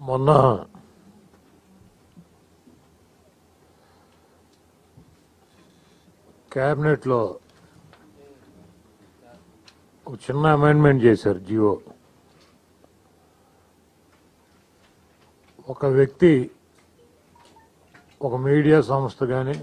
మొన్న క్యాబినెట్లో ఒక చిన్న అమెండ్మెంట్ చేశారు జియో ఒక వ్యక్తి ఒక మీడియా సంస్థ కానీ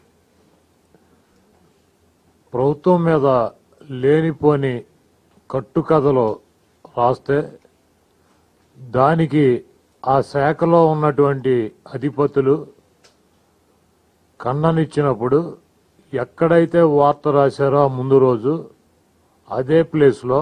ప్రభుత్వం మీద లేనిపోని కట్టుకథలు రాస్తే దానికి ఆ శాఖలో ఉన్నటువంటి అధిపతులు కన్ననిచ్చినప్పుడు ఎక్కడైతే వార్త రాశారో ఆ ముందు రోజు అదే ప్లేస్లో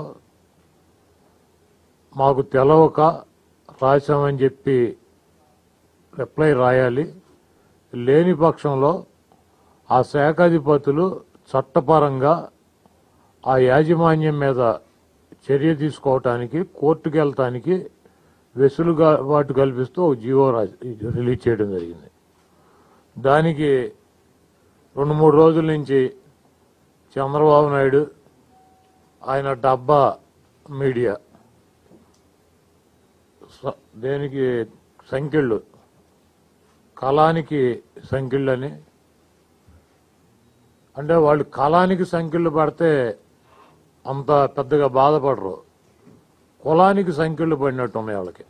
మాకు తెలవక రాశామని చెప్పి రిప్లై రాయాలి లేని పక్షంలో ఆ శాఖాధిపతులు చట్టపరంగా ఆ యాజమాన్యం మీద చర్య తీసుకోవటానికి కోర్టుకు వెళ్ళటానికి వెసులుగా వాటి కల్పిస్తూ ఒక జీవో రా- రిలీజ్ చేయడం జరిగింది దానికి రెండు మూడు రోజుల నుంచి చంద్రబాబు నాయుడు ఆయన డబ్బా మీడియా స- దేనికి సంఖ్యళ్ళు కళానికి సంఖ్యళ్ళని అంటే వాళ్ళు కళానికి సంఖ్యలు పడితే అంత పెద్దగా బాధపడరు కులానికి సంఖ్యలు పడినట్టు ఉన్నాయి వాళ్ళకి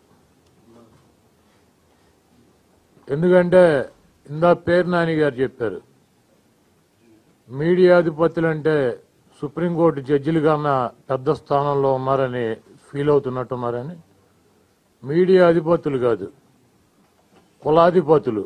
ఎందుకంటే ఇందా పేరు నాని గారు చెప్పారు మీడియా అధిపతులు అంటే సుప్రీంకోర్టు జడ్జిలు కన్నా పెద్ద స్థానంలో ఉన్నారని ఫీల్ అవుతున్నట్టున్నారని మీడియా అధిపతులు కాదు కులాధిపతులు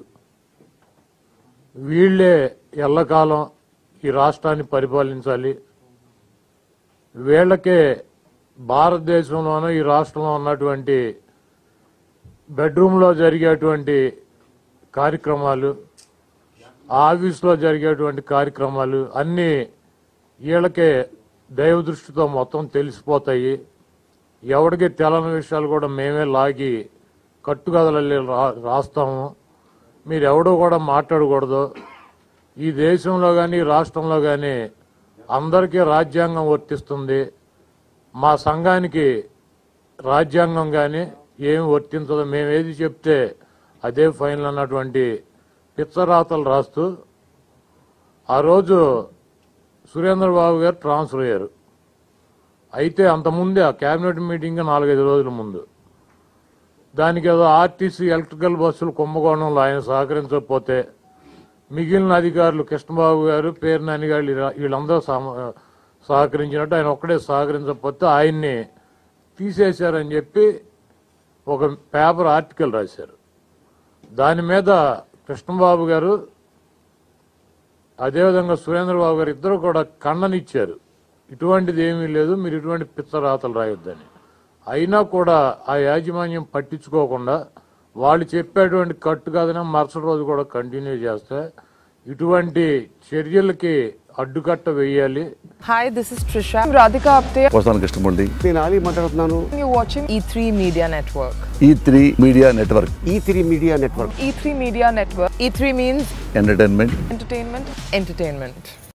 వీళ్లే ఎల్లకాలం ఈ రాష్ట్రాన్ని పరిపాలించాలి వీళ్ళకే భారతదేశంలోనూ ఈ రాష్ట్రంలో ఉన్నటువంటి బెడ్రూమ్లో జరిగేటువంటి కార్యక్రమాలు ఆఫీస్లో జరిగేటువంటి కార్యక్రమాలు అన్నీ వీళ్ళకే దైవ దృష్టితో మొత్తం తెలిసిపోతాయి ఎవరికి తెలని విషయాలు కూడా మేమే లాగి కట్టుకథలల్లి రా రాస్తాము మీరు ఎవడో కూడా మాట్లాడకూడదు ఈ దేశంలో కానీ రాష్ట్రంలో కానీ అందరికీ రాజ్యాంగం వర్తిస్తుంది మా సంఘానికి రాజ్యాంగం కానీ ఏమి వర్తించదు మేము ఏది చెప్తే అదే ఫైనల్ అన్నటువంటి పిచ్చరాతలు రాస్తూ ఆ రోజు సురేంద్రబాబు గారు ట్రాన్స్ఫర్ అయ్యారు అయితే అంతకుముందే ఆ కేబినెట్ మీటింగ్ నాలుగైదు రోజుల ముందు దానికి ఏదో ఆర్టీసీ ఎలక్ట్రికల్ బస్సులు కుంభకోణంలో ఆయన సహకరించకపోతే మిగిలిన అధికారులు కృష్ణబాబు గారు పేరు నాని గారు వీళ్ళ- వీళ్ళందరూ సమ- సహకరించినట్టు ఆయన ఒక్కడే సహకరించకపోతే ఆయన్ని తీసేశారని చెప్పి ఒక పేపర్ ఆర్టికల్ రాశారు దాని మీద కృష్ణబాబు గారు అదేవిధంగా సురేంద్రబాబు గారు ఇద్దరు కూడా ఖండనిచ్చారు ఇటువంటిది ఏమీ లేదు మీరు ఇటువంటి పిచ్చరాతలు రాయొద్దని అయినా కూడా ఆ యాజమాన్యం పట్టించుకోకుండా వాళ్ళు చెప్పేటువంటి కట్టు కాదని మరుసటి రోజు కూడా కంటిన్యూ చేస్తే ఇటువంటి చర్యలకి అడ్డుకట్ట వేయాలి Hi, this is Trisha. I'm Radhika Apte. వస్తాను కృష్ణమూర్తి నేను ఆలీ మాట్లాడుతున్నాను You're watching E3 Media Network. E three media network E three media network E3 Media Network. E3 means entertainment entertainment, entertainment.